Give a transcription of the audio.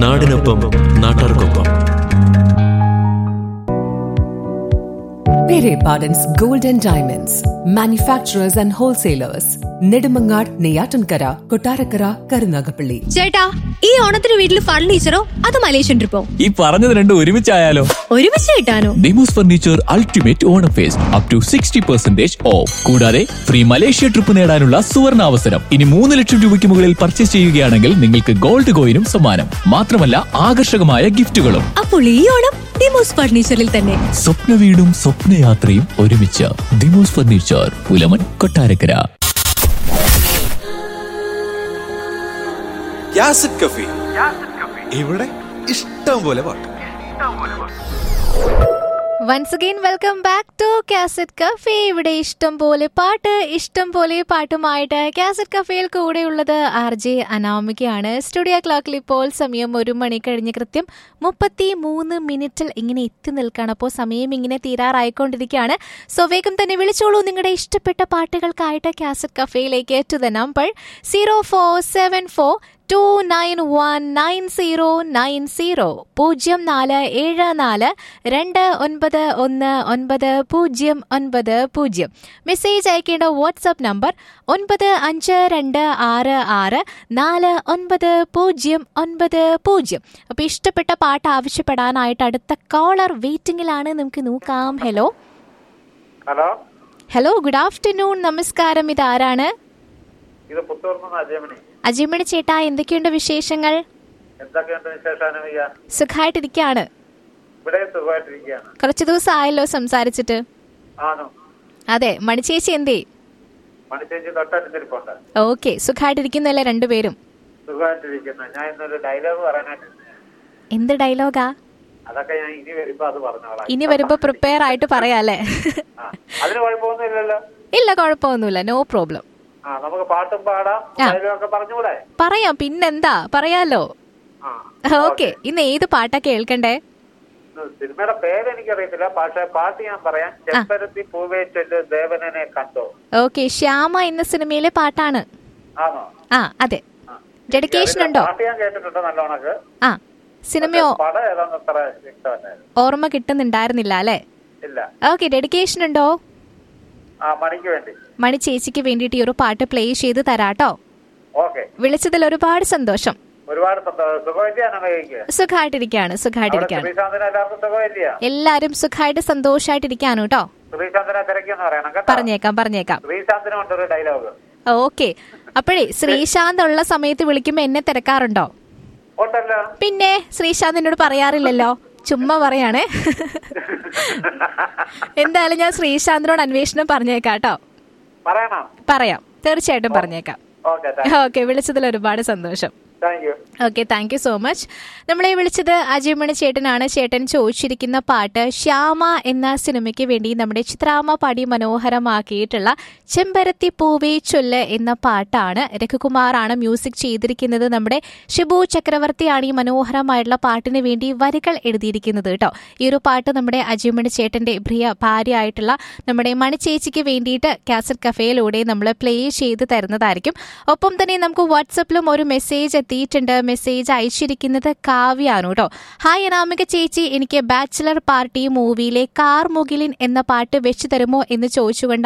നാടിനൊപ്പം നാട്ടാർക്കൊപ്പം Pere Pardon's Gold and Diamonds, manufacturers and wholesalers, Nedumangad, Neyatankara, Kotarakara, Karunagapalli. ചേട്ടാ ഈ ഓണത്തിന് വീട്ടിൽ ഫർണിച്ചറോ അത് മലേഷ്യൻ ട്രിപ്പോ ഈ പറഞ്ഞത് രണ്ടും ഒരുമിച്ചായാലോ ഒരുമിച്ച് കിട്ടാനോ Demos furniture ultimate Onam fest up to sixty percentage off കൂടാതെ ഫ്രീ മലേഷ്യ ട്രിപ്പ് നേടാനുള്ള സുവർണ അവസരം ഇനി മൂന്ന് ലക്ഷം രൂപയ്ക്ക് മുകളിൽ പർച്ചേസ് ചെയ്യുകയാണെങ്കിൽ നിങ്ങൾക്ക് ഗോൾഡ് കോയിനും സമ്മാനം മാത്രമല്ല ആകർഷകമായ ഗിഫ്റ്റുകളും അപ്പോൾ ഈ ഓണം ഡിമോസ് ഫർണിച്ചറിൽ തന്നെ സ്വപ്ന വീടും സ്വപ്നയാത്രയും ഒരുമിച്ച് ഡിമോസ് ഫർണിച്ചർ പുലമൺ കൊട്ടാരക്കര യാസിഡ് കഫി ഇവിടെ ഇഷ്ടം പോലെ പാട്ട് once again welcome back to cassette cafe ഇവിടെ ഇഷ്ടം പോലെ പാട്ട് ഇഷ്ടം പോലെ പാട്ടുമായിട്ട് കാസറ്റ് കഫേയിൽ കൂടെയുള്ളത് ആർ ജെ അനാമികയാണ് സ്റ്റുഡിയോ ക്ലോക്കിൽ ഇപ്പോൾ സമയം ഒരു മണി കഴിഞ്ഞ് കൃത്യം മുപ്പത്തി മൂന്ന് മിനിറ്റിൽ ഇങ്ങനെ എത്തി നിൽക്കുകയാണ് അപ്പോൾ സമയം ഇങ്ങനെ തീരാറായിക്കൊണ്ടിരിക്കുകയാണ് സോ വേഗം തന്നെ വിളിച്ചോളൂ നിങ്ങളുടെ ഇഷ്ടപ്പെട്ട പാട്ടുകൾക്കായിട്ട് കാസറ്റ് കഫേയിലേക്ക് to the number zero four seven four two nine one nine zero nine zero പൂജ്യം നാല് ഏഴ് നാല് രണ്ട് ഒൻപത് ഒന്ന് ഒൻപത് പൂജ്യം ഒൻപത് പൂജ്യം മെസ്സേജ് അയക്കേണ്ട വാട്സപ്പ് നമ്പർ ഒൻപത് അഞ്ച് രണ്ട് ആറ് ആറ് നാല് ഒൻപത് പൂജ്യം ഒൻപത് പൂജ്യം അപ്പോൾ ഇഷ്ടപ്പെട്ട പാട്ട് ആവശ്യപ്പെടാനായിട്ട് അടുത്ത കോളർ വെയിറ്റിംഗിലാണ് നമുക്ക് നോക്കാം hello hello hello good afternoon നമസ്കാരം ഇതാരാണ് ഇത് പുത്തൂർന്ന് അജയമണി അജിമണി ചേട്ടാ എന്തൊക്കെയുണ്ട് വിശേഷങ്ങൾ എന്തൊക്കെയുണ്ട് വിശേഷാണ് വയ്യ സുഖമായിട്ടിരിക്കുകയാണ് ഇവിടെ സുഖമായിട്ടിരിക്കുകയാണ് കുറച്ച് ദിവസം ആയല്ലോ സംസാരിച്ചിട്ട് ആണോ അതെ മണിച്ചേച്ചി എന്തേ മണിച്ചേച്ചി തൊട്ടടുത്തിരിപ്പുണ്ട് ഓക്കെ സുഖമായിട്ടിരിക്കുന്നല്ലേ രണ്ടുപേരും സുഖമായിട്ടിരിക്കുന്നു ഞാൻ ഇന്നൊരു ഡയലോഗ് പറയാനായിട്ട് എന്ത് ഡയലോഗാ അതൊക്കെ ഞാൻ ഇനി വരുമ്പോ അത് പറഞ്ഞോളാം ഇനി വരുമ്പോ പ്രിപ്പയർ ആയിട്ട് പറയാല്ലേ ആ, അതിന് കുഴപ്പമൊന്നും ഇല്ലല്ലോ ഇല്ല കുഴപ്പമൊന്നുമില്ല നോ പ്രോബ്ലം ആ നമുക്ക് പാട്ടും പാടാം ആ. ഡയലോഗ് ഒക്കെ പറഞ്ഞൂടെ പറയാം പിന്നെന്താ പറയാലോ ആ ഓക്കെ ഇന്ന് ഏത് പാട്ടാ കേൾക്കണ്ടേ ഇത് സിനിമയുടെ പേര് എനിക്കറിയത്തില്ല പക്ഷെ പാട്ട് ഞാൻ പറയാം ചെമ്പരത്തി പൂവേ ചൊല്ല് ദേവനനെ കണ്ടോ ഓക്കെ ശ്യാമ എന്ന സിനിമയിലെ പാട്ടാണ് ആണോ ആ അതെ ഡെഡിക്കേഷൻ ഉണ്ടോ പാട്ട് ഞാൻ കേട്ടിട്ടുണ്ട് നല്ലോണക്ക് ആ സിനിമയോ പടം ഏതാന്ന് അത്ര ഇഷ്ടമല്ല ഓർമ്മ കിട്ടുന്നുണ്ടായിരുന്നില്ല അല്ലേ ഇല്ല ഓക്കെ ഡെഡിക്കേഷൻ ഉണ്ടോ ആ മണിക്ക് വേണ്ടി മണി ചേച്ചിക്ക് വേണ്ടിയിട്ട് ഈ ഒരു പാട്ട് പ്ലേ ചെയ്ത് തരാട്ടോ ഓക്കെ വിളിച്ചതിൽ ഒരുപാട് സന്തോഷം ഒരുപാട് സന്തോഷം സുഖമില്ല അനമയ്ക്ക് സുഖമായിട്ടിരിക്കുകയാണ് സുഖമായിട്ടിരിക്കുകയാണ് ശ്രീശാന്തിനെ എല്ലാവർക്കും സുഖമില്ല എല്ലാരും സുഖമായിട്ട് സന്തോഷമായിട്ടിരിക്കാണ് കേട്ടോ ശ്രീശാന്തിനെ തിരക്കിയെന്ന് പറയണം കേട്ടോ പറഞ്ഞേക്കാം പറഞ്ഞേക്കാം ശ്രീശാന്തിന് കൊണ്ടൊരു ഡയലോഗ് ഓക്കെ അപ്പോഴേ ശ്രീശാന്ത് ഉള്ള സമയത്ത് വിളിക്കുമ്പോ എന്നെ തിരക്കാറുണ്ടോ ഉണ്ടല്ലോ പിന്നെ ശ്രീശാന്ത് എന്നോട് പറയാറില്ലല്ലോ ചുമ്മാ പറയാണേ എന്തായാലും ഞാൻ ശ്രീശാന്തിനോട് അന്വേഷണം പറഞ്ഞേക്കാം കേട്ടോ പറയണം പറയാം തീർച്ചയായിട്ടും പറഞ്ഞേക്കാം ഓക്കെ ഓക്കെ വിളിച്ചതിൽ ഒരുപാട് സന്തോഷം thank you okay thank you so much നമ്മളെ വിളിച്ചത് അജയമണി ചേട്ടനാണ് ചേട്ടൻ ചോദിച്ചിരിക്കുന്ന പാട്ട് ശ്യാമ എന്ന സിനിമയ്ക്ക് വേണ്ടി നമ്മുടെ ചിത്രാമ പാടി മനോഹരമാക്കിയിട്ടുള്ള ചെമ്പരത്തി പൂവേ ചൊല്ല് എന്ന പാട്ടാണ് രഘുകുമാറാണ് മ്യൂസിക് ചെയ്തിരിക്കുന്നത് നമ്മുടെ ഷിബു ചക്രവർത്തിയാണ് ഈ മനോഹരമായിട്ടുള്ള പാട്ടിന് വേണ്ടി വരികൾ എഴുതിയിരിക്കുന്നത് കേട്ടോ ഈ ഒരു പാട്ട് നമ്മുടെ അജയമണി ചേട്ടന്റെ പ്രിയ ഭാര്യ ആയിട്ടുള്ള നമ്മുടെ മണിച്ചേച്ചിക്ക് വേണ്ടിയിട്ട് കാസറ്റ് കഫേയിലൂടെ നമ്മൾ പ്ലേ ചെയ്ത് തരുന്നതായിരിക്കും ഒപ്പം തന്നെ നമുക്ക് വാട്സപ്പിലും ഒരു മെസ്സേജ് എത്തിയിട്ടുണ്ട് മെസ്സേജ് അയച്ചിരിക്കുന്നത് കാവ്യാണ് കേട്ടോ ഹായ് അനാമിക ചേച്ചി എനിക്ക് ബാച്ചിലർ പാർട്ടി മൂവിയിലെ കാർ മുകിലിൻ എന്ന പാട്ട് വെച്ച് തരുമോ എന്ന് ചോദിച്ചുകൊണ്ട്